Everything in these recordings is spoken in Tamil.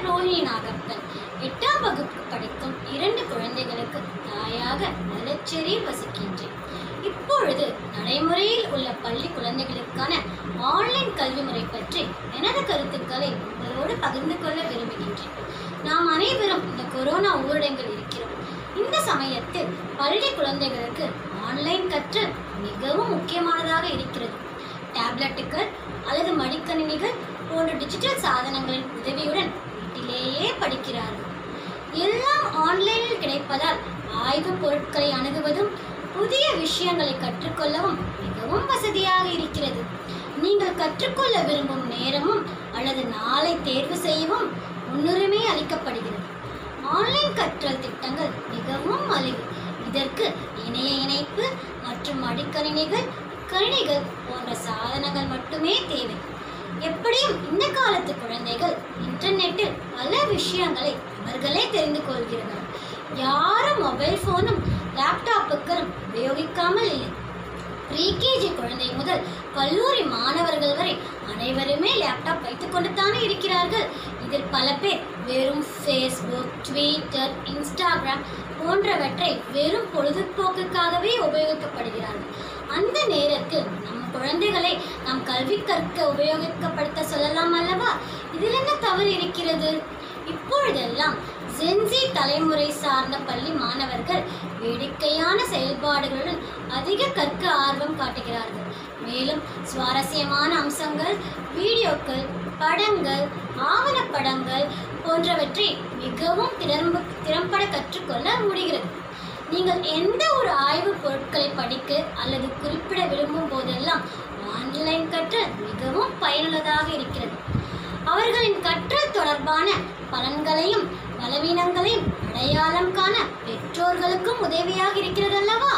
ரோஹிணி நாகப்பன் எட்டாம் வகுப்பு படிக்கும் இரண்டு குழந்தைகளுக்கு தாயாக நலச்சேரி வசிக்கின்றேன் இப்பொழுது நடைமுறையில் உள்ள பள்ளி குழந்தைகளுக்கான ஆன்லைன் கல்வி முறை பற்றி எனது கருத்துக்களை உங்களோடு பகிர்ந்து கொள்ள விரும்புகின்றேன் நாம் அனைவரும் இந்த கொரோனா ஊரடங்கில் இருக்கிறோம் இந்த சமயத்தில் பள்ளி குழந்தைகளுக்கு ஆன்லைன் கற்றல் மிகவும் முக்கியமானதாக இருக்கிறது டேப்லெட்டுகள் அல்லது மடிக்கணினிகள் போன்ற டிஜிட்டல் சாதனங்களின் உதவியுடன் வீட்டிலேயே படிக்கிறார்கள் எல்லாம் ஆன்லைனில் கிடைப்பதால் ஆய்வுப் பொருட்களை அணுகுவதும் புதிய விஷயங்களை கற்றுக்கொள்ளவும் மிகவும் வசதியாக இருக்கிறது நீங்கள் கற்றுக்கொள்ள விரும்பும் நேரமும் அல்லது நாளை தேர்வு செய்யவும் முன்னுரிமை அளிக்கப்படுகிறது ஆன்லைன் கற்றல் திட்டங்கள் மிகவும் மலிவு இதற்கு இணைய இணைப்பு மற்றும் மடிக்கணினிகள் கணினிகள் போன்ற சாதனங்கள் மட்டுமே தேவை எப்படியும் இந்த காலத்து குழந்தைகள் இன்டர்நெட்டில் பல விஷயங்களை அவர்களே தெரிந்து கொள்கிறார்கள் யாரும் மொபைல் ஃபோனும் லேப்டாப்புகளும் உபயோகிக்காமல் இல்லை ப்ரீகேஜி குழந்தை முதல் கல்லூரி மாணவர்கள் வரை அனைவருமே லேப்டாப் வைத்துக்கொண்டு தானே இருக்கிறார்கள் இதில் பல பேர் வெறும் ஃபேஸ்புக் ட்விட்டர் இன்ஸ்டாகிராம் போன்றவற்றை வெறும் பொழுதுபோக்குக்காகவே உபயோகிக்கப்படுகிறார்கள் அந்த நேரத்தில் நம் குழந்தைகளை நாம் கல்வி கற்க உபயோகிக்கப்படுத்த சொல்லலாம் அல்லவா இதில் என்ன தவறு இருக்கிறது இப்பொழுதெல்லாம் ஜென்சி தலைமுறை சார்ந்த பள்ளி மாணவர்கள் வேடிக்கையான செயல்பாடுகளுடன் அதிக கற்க ஆர்வம் காட்டுகிறார்கள் மேலும் சுவாரஸ்யமான அம்சங்கள் வீடியோக்கள் படங்கள் ஆவணப்படங்கள் போன்றவற்றை மிகவும் திறம்பு திறம்பட கற்றுக்கொள்ள முடிகிறது நீங்கள் எந்த ஒரு ஆய்வுப் பொருட்களை படிக்க அல்லது குறிப்பிட விரும்பும் போதெல்லாம் ஆன்லைன் கற்றல் மிகவும் பயனுள்ளதாக இருக்கிறது அவர்களின் கற்றல் தொடர்பான பலன்களையும் பலவீனங்களையும் அடையாளம் காண பெற்றோர்களுக்கும் உதவியாக இருக்கிறது அல்லவா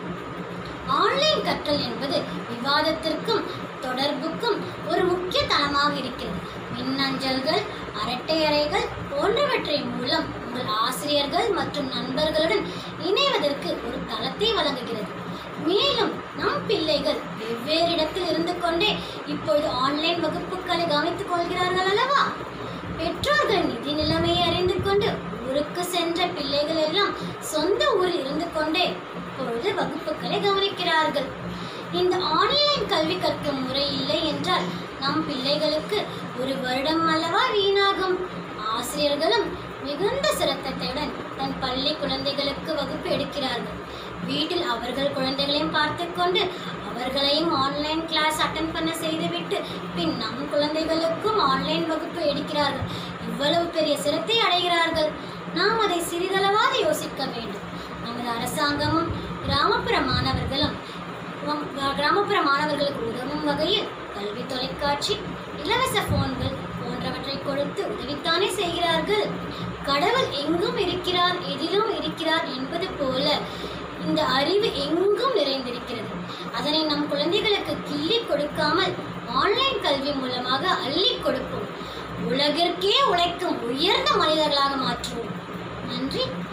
ஆன்லைன் கற்றல் என்பது விவாதத்திற்கும் தொடர்புக்கும் ஒரு முக்கிய தளமாக இருக்கிறது மின்னஞ்சல்கள் அரட்டை அறைகள் போன்றவற்றை மூலம் உங்கள் ஆசிரியர்கள் மற்றும் நண்பர்களுடன் இணைவதற்கு ஒரு தளத்தை வழங்குகிறது மேலும் நம் பிள்ளைகள் வெவ்வேறு இடத்தில் இருந்து கொண்டே இப்பொழுது ஆன்லைன் வகுப்புகளை கவனித்துக் கொள்கிறார்கள் அல்லவா பெற்றோர்கள் நிதி நிலைமையை அறிந்து கொண்டு ஊருக்கு சென்ற பிள்ளைகள் எல்லாம் சொந்த ஊரில் இருந்து கொண்டே இப்பொழுது வகுப்புகளை கவனிக்கிறார்கள் இந்த ஆன்லைன் கல்வி கற்கும் முறை இல்லை என்றால் நம் பிள்ளைகளுக்கு ஒரு வருடம் அல்லவா வீணாகும் ஆசிரியர்களும் மிகுந்த சிரத்தத்துடன் தன் பள்ளி குழந்தைகளுக்கு வகுப்பு எடுக்கிறார்கள் வீட்டில் அவர்கள் குழந்தைகளையும் பார்த்துக்கொண்டு அவர்களையும் ஆன்லைன் கிளாஸ் அட்டன் பண்ண செய்துவிட்டு பின் நம் குழந்தைகளுக்கும் ஆன்லைன் வகுப்பு எடுக்கிறார்கள் இவ்வளவு பெரிய சிரத்தை அடைகிறார்கள் நாம் அதை சிறிதளவாக யோசிக்க வேண்டும் நமது அரசாங்கமும் கிராமப்புற மாணவர்களும் உம், கிராமப்புற மாணவர்களுக்கு உதவும் வகையில் கல்வி தொலைக்காட்சி இலவச போன்கள் போன்றவற்றை கொடுத்து உதவித்தானே செய்கிறார்கள் கடவுள் எங்கும் இருக்கிறார் எதிலும் இருக்கிறார் என்பது போல இந்த அறிவு எங்கும் நிறைந்திருக்கிறது அதனை நம் குழந்தைகளுக்கு கிள்ளி கொடுக்காமல் ஆன்லைன் கல்வி மூலமாக அள்ளி கொடுப்போம் உலகிற்கே உழைக்கும் உயர்ந்த மனிதர்களாக மாற்றுவோம் நன்றி